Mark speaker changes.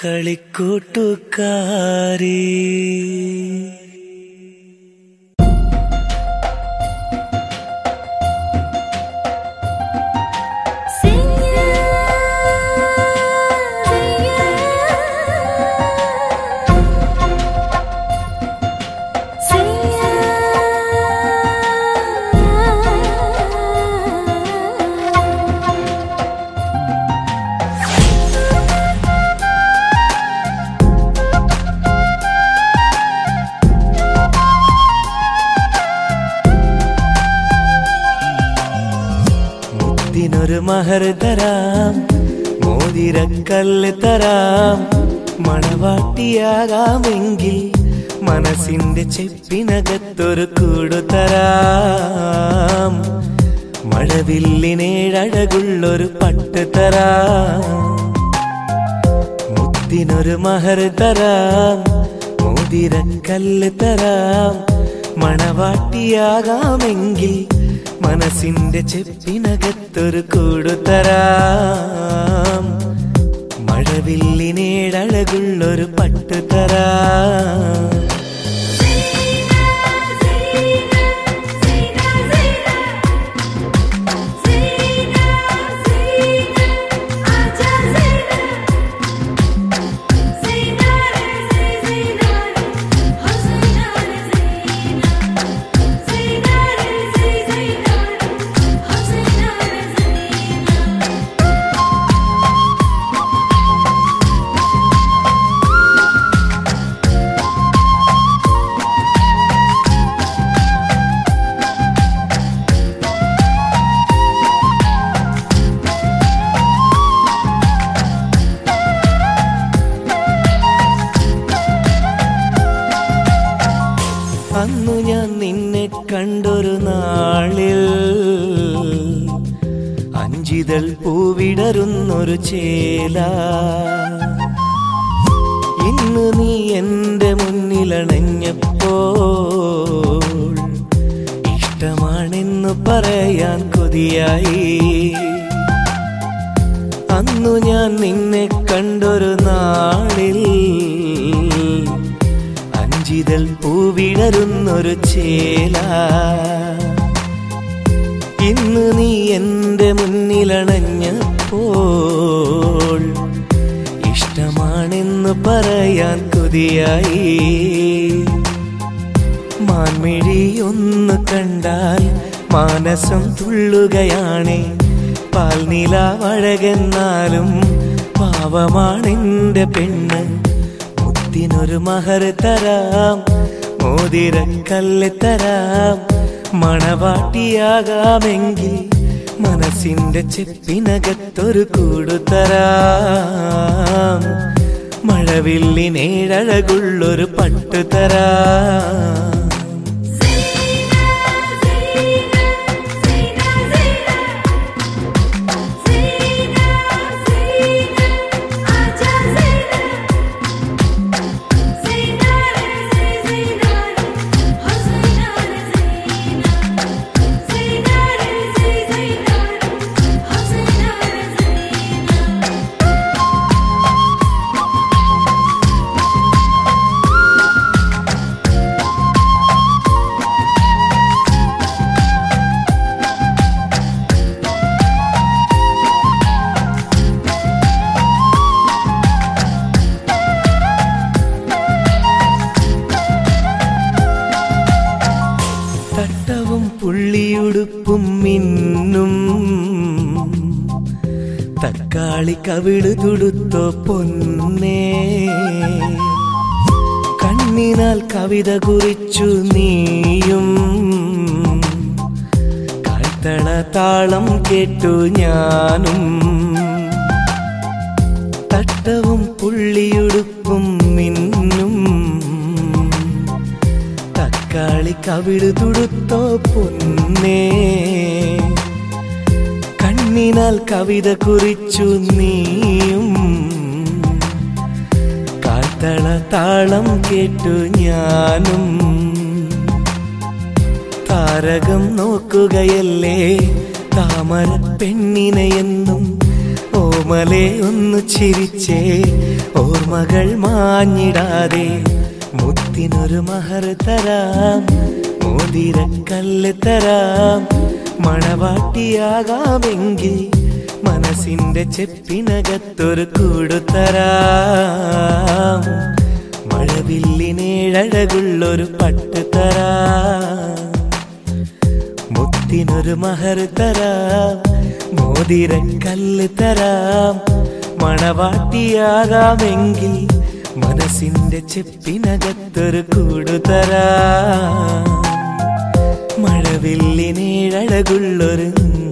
Speaker 1: കളിക്കൂട്ടുകാരി മുത്തിനൊരു മഹർ തരാം മോതിരക്കല്ല് തരാം മണവാട്ടിയാകാമെങ്കിൽ മനസ്സിന്റെ ചെപ്പിനകത്തൊരു കൂടു തരാം മഴവില്ലിനേഴഴകുള്ളൊരു പട്ട് തരാം മുത്തിനൊരു മഹർ തരാം മോതിരക്കല്ല് തരാം മണവാട്ടിയാകാമെങ്കിൽ മനസ്സിന്റെ ചെപ്പിനകത്തൊരു കൂടു തരാം മഴവില്ലിനേഴഴകുള്ളൊരു പട്ട് തരാം അന്നു ഞാൻ നിന്നെ കണ്ടൊരു നാളിൽ അഞ്ചിതൾ പൂവിടരുന്നൊരു ചേല ഇന്ന് നീ എന്റെ മുന്നിലണഞ്ഞപ്പോൾ ഇഷ്ടമാണെന്ന് പറയാൻ കൊതിയായി അന്നു ഞാൻ നിന്നെ കണ്ടൊരു നാളിൽ അഞ്ചിതൾ പൂവിടരുന്നൊരു ചേല ഇന്ന് നീ എന്റെ മുന്നിലണഞ്ഞപ്പോൾ ഇഷ്ടമാണെന്ന് പറയാൻ കൊതിയായി മാൻമിഴി ഒന്ന് കണ്ടാൽ മാനസം തുള്ളുകയാണ് പാൽനില വഴകെന്നാലും പാവമാണെന്റെ പെണ്ണ് മുത്തിനൊരു മഹർ തരാം മോതിരക്കല്ല് തരാം മണവാട്ടിയാകാമെങ്കിൽ മനസ്സിന്റെ ചെപ്പിനകത്തൊരു കൂടു തരാം മഴവില്ലിനേഴഴകുള്ളൊരു പട്ടു തരാം തട്ടവും പുള്ളിയുടുപ്പും മിന്നും തക്കാളി കവിള് തുടുത്തോ പൊന്നേ കണ്ണിനാൽ കവിത കുറിച്ചു നീയും കാൽത്തള താളം കേട്ടു ഞാനും തട്ടവും പുള്ളിയുടുപ്പും മിന്നും തക്കാളി കവിള് തുടുത്തോ പൊന്നേ കണ്ണിനാൽ കവിത കുറിച്ചു നീയും കാൽത്തള താളം കേട്ടു ഞാനും താരകം നോക്കുകയല്ലേ താമര പെണ്ണിനെ എന്നും ഓമ ഓമലെ ഒന്ന് ചിരിച്ചേ ഓർമ്മകൾ മാഞ്ഞിടാതെ മുത്തിനൊരു മഹർ തരാം മോതിരക്കല്ല് തരാം മണവാട്ടിയാകാമെങ്കിൽ മനസ്സിന്റെ ചെപ്പിനകത്തൊരു കൂടുതരാം മഴവില്ലിനേഴഴകുള്ളൊരു പട്ട് തരാം മുത്തിനൊരു മഹർ തരാം മോതിരക്കല്ല് തരാം മണവാട്ടിയാകാമെങ്കിൽ മനസ്സിന്റെ ചെപ്പിനകത്തൊരു കൂടുതരാം മഴവില്ലിനേഴഴകുള്ളൊരു